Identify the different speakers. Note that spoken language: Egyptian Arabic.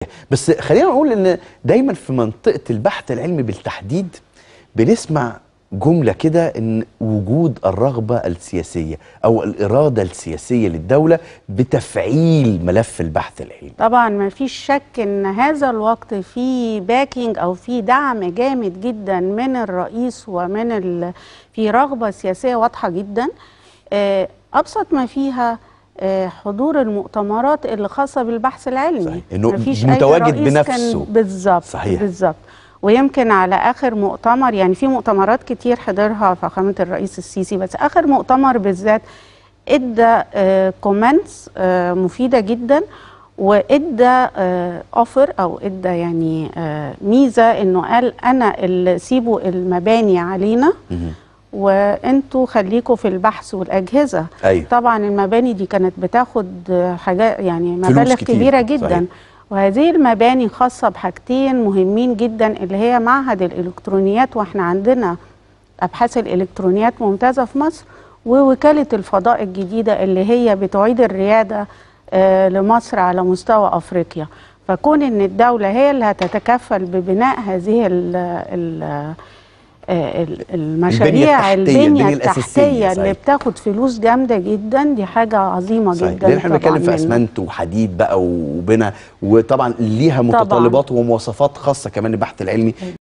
Speaker 1: بس خلينا نقول ان دايما في منطقه البحث العلمي بالتحديد بنسمع جمله كده ان وجود الرغبه السياسيه او الاراده السياسيه للدوله بتفعيل ملف البحث العلمي
Speaker 2: طبعا ما فيش شك ان هذا الوقت في باكينج او في دعم جامد جدا من الرئيس ومن ال... في رغبه سياسيه واضحه جدا آه، ابسط ما فيها آه، حضور المؤتمرات اللي خاصه بالبحث العلمي
Speaker 1: صحيح. إنه
Speaker 2: مفيش
Speaker 1: متواجد
Speaker 2: أي رئيس
Speaker 1: بنفسه.
Speaker 2: كان بالظبط
Speaker 1: صحيح.
Speaker 2: بالظبط ويمكن على اخر مؤتمر يعني في مؤتمرات كتير حضرها فخامه الرئيس السيسي بس اخر مؤتمر بالذات ادى كومنتس مفيده جدا وادى اوفر او ادى يعني آه، ميزه انه قال انا اللي سيبوا المباني علينا وانتوا خليكوا في البحث والاجهزه
Speaker 1: أيوة.
Speaker 2: طبعا المباني دي كانت بتاخد آه، حاجات يعني
Speaker 1: فلوس
Speaker 2: مبالغ
Speaker 1: كتير.
Speaker 2: كبيره جدا
Speaker 1: صحيح.
Speaker 2: وهذه المباني خاصه بحاجتين مهمين جدا اللي هي معهد الالكترونيات واحنا عندنا ابحاث الالكترونيات ممتازه في مصر ووكاله الفضاء الجديده اللي هي بتعيد الرياده آه، لمصر على مستوى افريقيا فكون ان الدوله هي اللي هتتكفل ببناء هذه ال ال آه، ال- المشاريع
Speaker 1: التحتية،
Speaker 2: البنيه
Speaker 1: البنية الأساسية،
Speaker 2: التحتيه اللي
Speaker 1: صحيح.
Speaker 2: بتاخد فلوس جامده جدا دي حاجه عظيمه
Speaker 1: صحيح
Speaker 2: جدا
Speaker 1: لان احنا
Speaker 2: طبعاً
Speaker 1: بنتكلم في
Speaker 2: منه.
Speaker 1: اسمنت وحديد بقى وبنا وطبعا ليها متطلبات ومواصفات خاصه كمان البحث العلمي